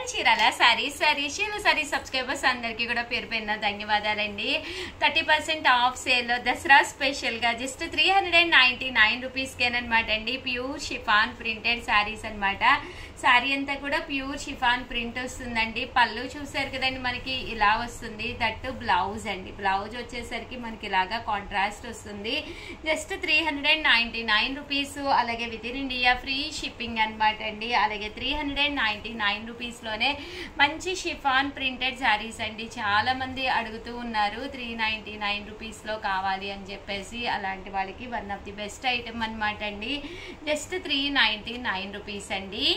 Chirala sorry sorry చీర sorry subscribers అందరికీ కూడా పేరు పేరున ధన్యవాదాలండి thirty percent off sale Dasara special గా just three hundred and ninety nine rupees అనమాట అండి ప్యూర్ షిఫాన్ ప్రింటెడ్ శారీస్ అన్నమాట శారీ అంతా కూడా ప్యూర్ షిఫాన్ ప్రింట్ వస్తుందండి పళ్ళు చూసారు కదండి మనకి ఇలా వస్తుంది దట్టు బ్లౌజ్ అండి బ్లౌజ్ వచ్చేసరికి మనకి ఇలాగా కాంట్రాస్ట్ వస్తుంది just three hundred and ninety nine rupees అలాగే within India free shipping అనమాట అండి అలాగే three hundred and ninety nine రూపీస్లోనే మంచి షిఫాన్ ప్రింటెడ్ శారీస్ అండి చాలా మంది అడుగుతూ ఉన్నారు త్రీ నైన్టీ నైన్ రూపీస్లో కావాలి అని చెప్పేసి అలాంటి వాళ్ళకి one of the best item అనమాట అండి just three ninety nine rupees అండి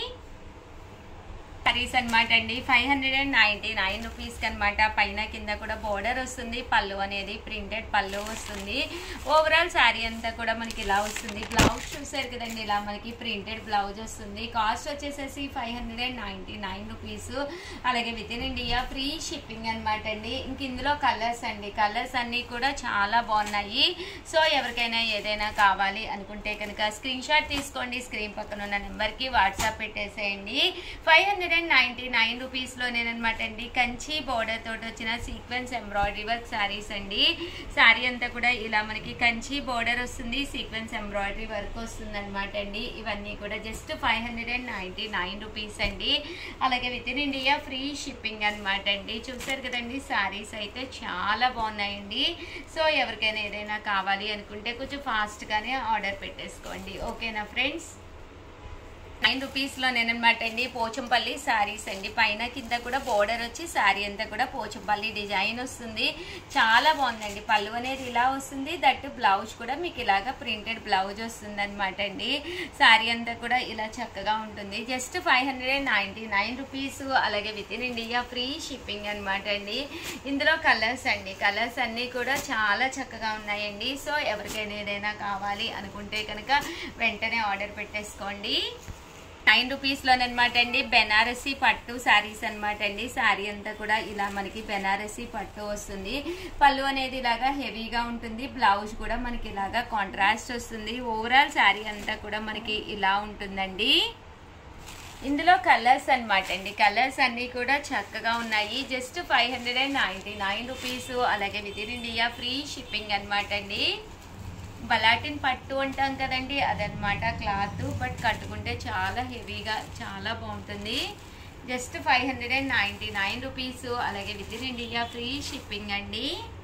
సారీస్ అనమాట అండి five hundred and ninety nine రూపీస్కి అనమాట పైన కింద కూడా బోర్డర్ వస్తుంది పళ్ళు అనేది ప్రింటెడ్ పళ్ళు వస్తుంది ఓవరాల్ శారీ అంతా కూడా మనకి ఇలా వస్తుంది బ్లౌజ్ చూసారు కదండి ఇలా మనకి ప్రింటెడ్ బ్లౌజ్ వస్తుంది కాస్ట్ వచ్చేసేసి five hundred and ninety nine rupees అలాగే within India free shipping అనమాట అండి ఇంక ఇందులో కలర్స్ అండి కలర్స్ అన్నీ కూడా చాలా బాగున్నాయి సో ఎవరికైనా ఏదైనా కావాలి అనుకుంటే కనుక స్క్రీన్ షాట్ తీసుకోండి స్క్రీన్ పక్కన ఉన్న నెంబర్కి వాట్సాప్ పెట్టేసేయండి five hundred and ninety nine రూపీస్లోనేనమాట అండి కంచి బోర్డర్ తోటి వచ్చిన సీక్వెన్స్ ఎంబ్రాయిడరీ వర్క్ శారీస్ అండి శారీ అంతా కూడా ఇలా మనకి కంచి బోర్డర్ వస్తుంది సీక్వెన్స్ ఎంబ్రాయిడరీ వర్క్ వస్తుంది అనమాట అండి ఇవన్నీ కూడా just five hundred and ninety nine rupees అండి అలాగే within India free shipping అనమాట అండి చూసారు కదండి శారీస్ అయితే చాలా బాగున్నాయండి సో ఎవరికైనా ఏదైనా కావాలి అనుకుంటే కొంచెం ఫాస్ట్గానే ఆర్డర్ పెట్టేసుకోండి ఓకేనా ఫ్రెండ్స్ నైన్ రూపీస్లో నేనమాట అండి పోచంపల్లి శారీస్ అండి పైన కింద కూడా బోర్డర్ వచ్చి శారీ అంతా కూడా పోచంపల్లి డిజైన్ వస్తుంది చాలా బాగుందండి పళ్ళు అనేది ఇలా వస్తుంది దట్ బ్లౌజ్ కూడా మీకు ఇలాగా ప్రింటెడ్ బ్లౌజ్ వస్తుంది అనమాట అండి శారీ అంతా కూడా ఇలా చక్కగా ఉంటుంది just five hundred and ninety nine rupees అలాగే within India free shipping అనమాట అండి ఇందులో కలర్స్ అండి కలర్స్ అన్నీ కూడా చాలా చక్కగా ఉన్నాయండి సో ఎవరికైనా ఏదైనా కావాలి అనుకుంటే కనుక వెంటనే ఆర్డర్ పెట్టేసుకోండి నైన్ రూపీస్లోనమాట అండి బెనారసీ పట్టు శారీస్ అనమాట అండి శారీ అంతా కూడా ఇలా మనకి బెనారసీ పట్టు వస్తుంది పళ్ళు అనేది ఇలాగా హెవీగా ఉంటుంది బ్లౌజ్ కూడా మనకి ఇలాగా కాంట్రాస్ట్ వస్తుంది ఓవరాల్ శారీ అంతా కూడా మనకి ఇలా ఉంటుందండి ఇందులో కలర్స్ అనమాట అండి కలర్స్ అన్నీ కూడా చక్కగా ఉన్నాయి just five hundred and ninety nine rupees అలాగే within India free shipping అనమాట అండి బలాటిన్ పట్టు అంటాం కదండి అదనమాట క్లాత్ బట్ కట్టుకుంటే చాలా హెవీగా చాలా బాగుంటుంది just five hundred and ninety nine rupees అలాగే within India free shipping అండి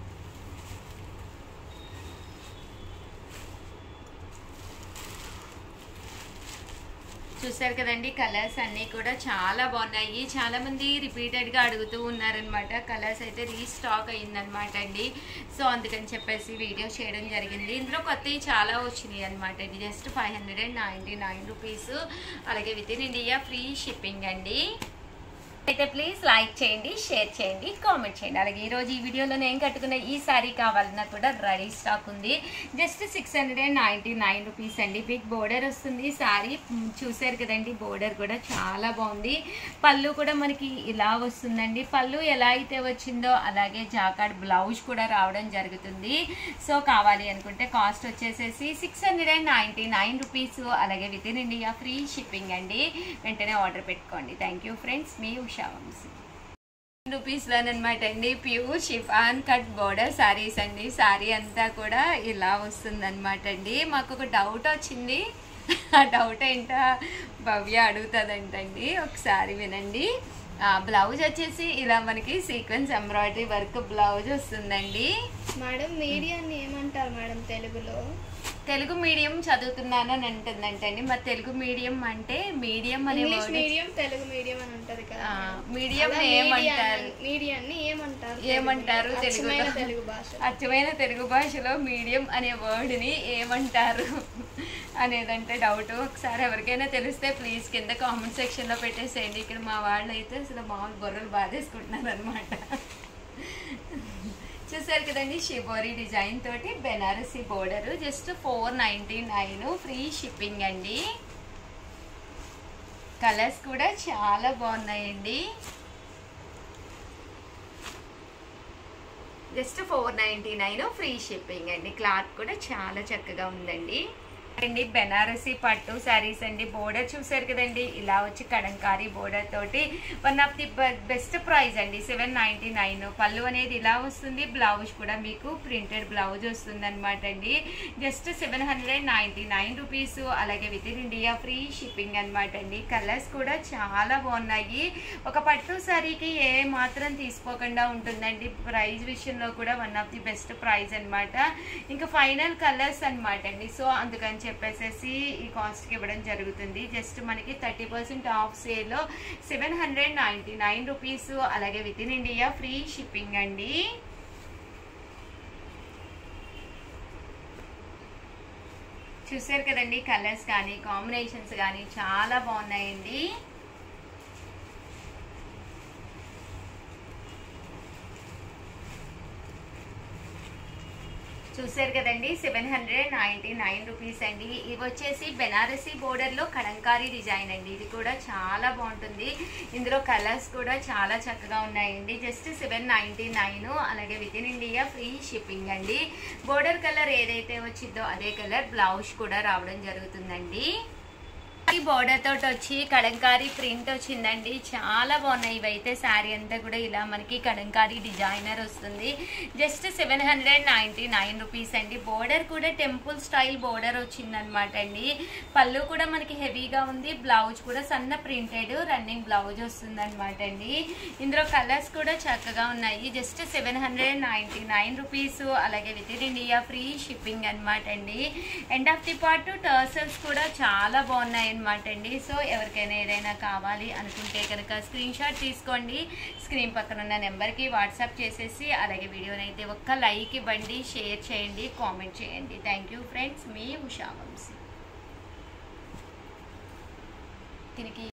చూసారు కదండి కలర్స్ అన్నీ కూడా చాలా బాగున్నాయి చాలా మంది రిపీటెడ్గా అడుగుతూ ఉన్నారనమాట కలర్స్ అయితే రీస్టాక్ అయిందనమాట అండి సో అందుకని చెప్పేసి వీడియో చేయడం జరిగింది ఇందులో కొత్తవి చాలా వచ్చినాయి అనమాట అండి just five hundred and ninety nine rupees అలాగే within India free shipping అండి అయితే ప్లీజ్ లైక్ చేయండి షేర్ చేయండి కామెంట్ చేయండి అలాగే ఈరోజు ఈ వీడియోలో నేను కట్టుకున్న ఈ శారీ కావాలన్నా కూడా రెడీ స్టాక్ ఉంది just six hundred and ninety nine rupees అండి బిగ్ బోర్డర్ వస్తుంది శారీ చూసారు కదండి బోర్డర్ కూడా చాలా బాగుంది పళ్ళు కూడా మనకి ఇలా వస్తుందండి పళ్ళు ఎలా అయితే వచ్చిందో అలాగే జాకాడ్ బ్లౌజ్ కూడా రావడం జరుగుతుంది సో కావాలి అనుకుంటే కాస్ట్ వచ్చేసేసి six hundred and ninety nine rupees అలాగే within India free shipping అండి వెంటనే ఆర్డర్ పెట్టుకోండి థ్యాంక్ యూ ఫ్రెండ్స్ మీ ఉషా వంశీ రూపీస్లోనమాట అండి pure chiffon cut border saris అండి శారీ అంతా కూడా ఇలా వస్తుందన్నమాట అండి మాకు ఒక డౌట్ వచ్చింది ఆ డౌట్ ఏంటో భవ్య అడుగుతుందంటండి ఒకసారి వినండి బ్లౌజ్ వచ్చేసి ఇలా మనకి సీక్వెన్స్ ఎంబ్రాయిడరీ వర్క్ బ్లౌజ్ వస్తుందండి మేడం మీడియాన్ని ఏమంటారు మేడం తెలుగులో తెలుగు మీడియం చదువుతున్నాను అని అంటుందంటండి మరి తెలుగు మీడియం అంటే మీడియం అనే English word medium Telugu medium అని ఉంటది కదా ఆ, మేడం. మీడియం అలా ఏమంటారు మీడియాన్ని- మీడియాన్ని ఏమంటారు ఏమంటారు తెలుగులో? అచ్చమైన తెలుగులో? తెలుగు భాష అచ్చమైన తెలుగు భాషలో మీడియం అనే వర్డ్ని ఏమంటారు అనేదంటే డౌట్ ఒకసారి ఎవరికైనా తెలిస్తే ప్లీజ్ కింద కామెంట్ సెక్షన్లో పెట్టేసేయండి ఇక్కడ మా వాళ్ళు అయితే అసలు మామూలు బొర్రలు బాధేసుకుంటున్నారు అనమాట చూసారు కదండి షిబోరి డిజైన్ తోటి Banarasi border just four ninety nine free shipping అండి కలర్స్ కూడా చాలా బాగున్నాయండి just four ninety nine free shipping అండి క్లాత్ కూడా చాలా చక్కగా ఉందండి అండి బెనారసి పట్టు శారీస్ అండి బోర్డర్ చూసారు కదండి ఇలా వచ్చి కడంకారీ బోర్డర్ తోటి one of the best price అండి సెవెన్ నైన్టీ నైన్ పళ్ళు అనేది ఇలా వస్తుంది బ్లౌజ్ కూడా మీకు ప్రింటెడ్ బ్లౌజ్ వస్తుంది అనమాట అండి just seven hundred ninety nine rupees అలాగే within India free shipping అనమాట అండి కలర్స్ కూడా చాలా బాగున్నాయి ఒక పట్టు శారీకి ఏ మాత్రం తీసుకోకుండా ఉంటుందండి ప్రైస్ విషయంలో కూడా one of the best price అన్నమాట ఇంకా ఫైనల్ కలర్స్ అన్నమాట అండి సో అందుకని చెప్పేసేసి ఈ కాస్ట్కి ఇవ్వడం జరుగుతుంది జస్ట్ మనకి థర్టీ పర్సెంట్ ఆఫ్ సేల్లో seven hundred ninety nine rupees అలాగే within India free shipping అండి చూసారు కదండి కలర్స్ కానీ కాంబినేషన్స్ కానీ చాలా బాగున్నాయండి చూసారు కదండి seven hundred ninety nine rupees అండి ఇవి వచ్చేసి బెనారసీ బోర్డర్లో కలంకారీ డిజైన్ అండి ఇది కూడా చాలా బాగుంటుంది ఇందులో కలర్స్ కూడా చాలా చక్కగా ఉన్నాయండి జస్ట్ సెవెన్ నైంటీ నైన్ అలాగే within India free shipping అండి బోర్డర్ కలర్ ఏదైతే వచ్చిందో అదే కలర్ బ్లౌజ్ కూడా రావడం జరుగుతుందండి ఈ బోర్డర్ తోటి వచ్చి కడంకారీ ప్రింట్ వచ్చిందండి చాలా బాగున్నాయి ఇవైతే శారీ అంతా కూడా ఇలా మనకి కడంకారీ డిజైనర్ వస్తుంది just seven hundred ninety nine rupees అండి బోర్డర్ కూడా టెంపుల్ స్టైల్ బోర్డర్ వచ్చిందనమాట అండి పళ్ళు కూడా మనకి హెవీగా ఉంది బ్లౌజ్ కూడా సన్న ప్రింటెడ్ రన్నింగ్ బ్లౌజ్ వస్తుంది అనమాట అండి ఇందులో కలర్స్ కూడా చక్కగా ఉన్నాయి just seven hundred ninety nine rupees అలాగే within India free shipping అనమాట అండి end of the part tassels కూడా చాలా బాగున్నాయి అనమాట అండి సో ఎవరికైనా ఏదైనా కావాలి అనుకుంటే కనుక స్క్రీన్ షాట్ తీసుకోండి స్క్రీన్ పక్కన ఉన్న నెంబర్కి వాట్సాప్ చేసేసి అలాగే వీడియోని అయితే ఒక్క లైక్ ఇవ్వండి షేర్ చేయండి కామెంట్ చేయండి థ్యాంక్ యూ ఫ్రెండ్స్ మీ ఉషా వంశీ దీనికి